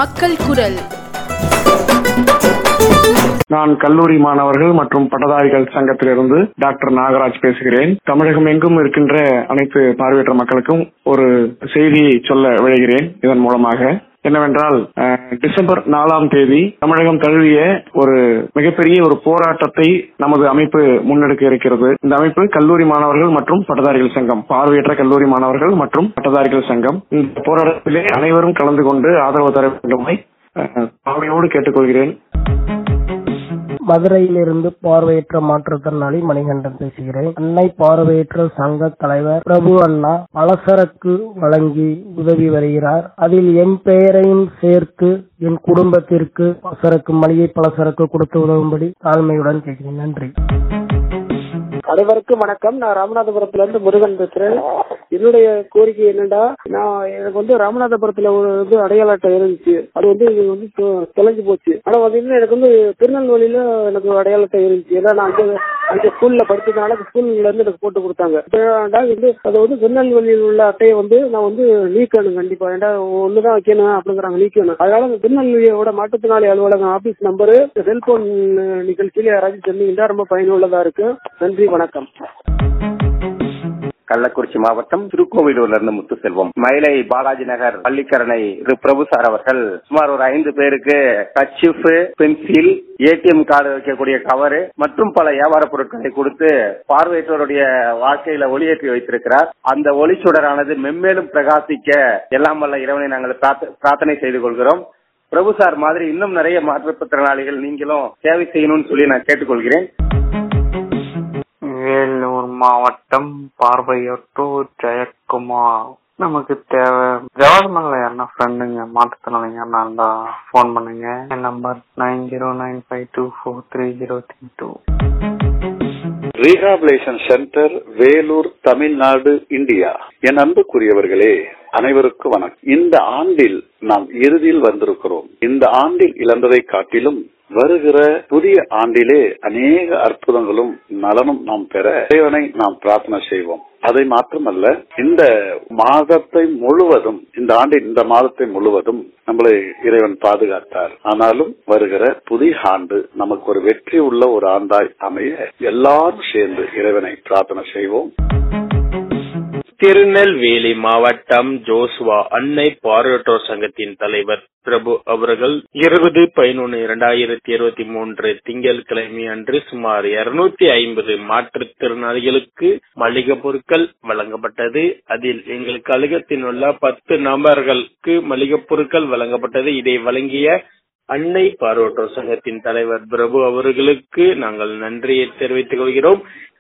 மக்கள் குரல் நான் கல்லூரி மாணவர்கள் மற்றும் பட்டதாரிகள் சங்கத்திலிருந்து டாக்டர் நாகராஜ் பேசுகிறேன் தமிழகம் எங்கும் இருக்கின்ற அனைத்து பார்வையற்ற மக்களுக்கும் ஒரு செய்தி சொல்ல விழைகிறேன் இதன் மூலமாக என்னவென்றால் அஹ், டிசம்பர் நாலாம் தேதி தமிழகம் தழுவிய ஒரு மிகப்பெரிய ஒரு போராட்டத்தை நமது அமைப்பு முன்னெடுக்க இருக்கிறது இந்த அமைப்பு கல்லூரி மாணவர்கள் மற்றும் பட்டதாரிகள் சங்கம் பார்வையற்ற கல்லூரி மாணவர்கள் மற்றும் பட்டதாரிகள் சங்கம் இந்த போராட்டத்திலே அனைவரும் கலந்து கொண்டு ஆதரவு தர வேண்டுமாய் அஹ், தாழ்மையோடு கேட்டுக்கொள்கிறேன் மதுரையிலிருந்து பார்வையற்ற மாற்றுத்திறனாளி மணிகண்டன் பேசுகிறேன் அன்னை பார்வையற்ற சங்க தலைவர் பிரபு அண்ணா பலசரக்கு வழங்கி உதவி வருகிறார் அதில் என் பெயரையும் சேர்த்து என் குடும்பத்திற்கு பலசரக்கு மளிகை பலசரக்கு கொடுத்து உதவும்படி தாழ்மையுடன் கேட்கிறேன் நன்றி அனைவருக்கும் வணக்கம் நான் ராமநாதபுரத்துல இருந்து முருகன் பேசுறேன் என்னுடைய கோரிக்கை என்னடா நான் எனக்கு வந்து ராமநாதபுரத்துல ஒரு வந்து அடையாள அட்டை இருந்துச்சு அது வந்து இது வந்து தொ- தொலைஞ்சு போச்சு ஆனா வந்து எனக்கு வந்து திருநெல்வேலியில எனக்கு ஒரு அடையாள அட்டை இருந்துச்சு ஏன்னா நான் அங்க அங்க ஸ்கூல்ல படிச்சதுனால ஸ்கூல்ல இருந்து எனக்கு போட்டு கொடுத்தாங்க ஏன்டா வந்து அது வந்து திருநெல்வேலியில் உள்ள அட்டையை வந்து நான் வந்து நீக்கணும் கண்டிப்பா ஏன்டா ஒண்ணுதான் வைக்கணும் அப்படிங்கிறாங்க நீக்கணும் அதனால அந்த திருநெல்வேலியோட மாற்றுத்திறனாளி அலுவலகம் ஆபீஸ் நம்பரு செல்போன் நிகழ்ச்சியில யாராச்சும் சொன்னீங்கன்னா ரொம்ப பயனுள்ளதா இருக்கு நன்றி வணக்கம் கள்ளக்குறிச்சி மாவட்டம் திருக்கோவிலூர்ல இருந்து முத்துசெல்வம் மயிலை பாலாஜி நகர் பள்ளிக்கரணை திரு பிரபு சார் அவர்கள் சுமார் ஒரு ஐந்து பேருக்கு கச்சிப் பென்சில் ஏடிஎம் கார்டு வைக்கக்கூடிய கவரு மற்றும் பல வியாபார பொருட்களை கொடுத்து பார்வையற்றோருடைய வாழ்க்கையில ஒளியேற்றி வைத்திருக்கிறார் அந்த ஒளிச்சுடரானது மென்மேலும் பிரகாசிக்க எல்லாம் வல்ல இறைவனை நாங்கள் பிரார்த்த- பிரார்த்தனை செய்து கொள்கிறோம் பிரபு சார் மாதிரி இன்னும் நிறைய மாற்றுத்திறனாளிகள் நீங்களும் சேவை செய்யணும்னு சொல்லி நான் கேட்டுக்கொள்கிறேன் வேலூர் மாவட்டம் பார்வையற்றோர் ஜெயக்குமார் நமக்கு தேவை ஜவஹர்மல்ல யாருன்னா ஃப்ரெண்டுங்க மாற்றுத்திறனாளிங்க யாருன்னா இருந்தா ஃபோன் பண்ணுங்க என் number nine zero nine five two four three zero three two rehabilitation centre Vellore Tamil Nadu India என் அன்புக்குரியவர்களே அனைவருக்கும் வணக்கம் இந்த ஆண்டில் நாம் இறுதியில் வந்திருக்கிறோம் இந்த ஆண்டில் இழந்ததை காட்டிலும் வருகிற புதிய ஆண்டிலே அநேக அற்புதங்களும் நலனும் நாம் பெற இறைவனை நாம் பிரார்த்தனை செய்வோம் அதை மாத்திரமல்ல இந்த மாதத்தை முழுவதும் இந்த ஆண்டின் இந்த மாதத்தை முழுவதும் நம்மளை இறைவன் பாதுகாத்தார் ஆனாலும் வருகிற புதிய ஆண்டு நமக்கு ஒரு வெற்றி உள்ள ஒரு ஆண்டாய் அமைய எல்லாரும் சேர்ந்து இறைவனை பிரார்த்தனை செய்வோம் திருநெல்வேலி மாவட்டம் ஜோசுவா அன்னை பார்வையற்றோர் சங்கத்தின் தலைவர் பிரபு அவர்கள் இருபது பதினொன்று இரண்டாயிரத்தி இருபத்தி மூன்று திங்கட்கிழமை அன்று சுமார் இருநூத்தி ஐம்பது மாற்றுத்திறனாளிகளுக்கு மளிகை பொருட்கள் வழங்கப்பட்டது அதில் எங்கள் கழகத்தில் உள்ள பத்து நபர்களுக்கு மளிகை பொருட்கள் வழங்கப்பட்டது இதை வழங்கிய அன்னை பார்வையற்றோர் சங்கத்தின் தலைவர் பிரபு அவர்களுக்கு நாங்கள் நன்றியை தெரிவித்துக் கொள்கிறோம்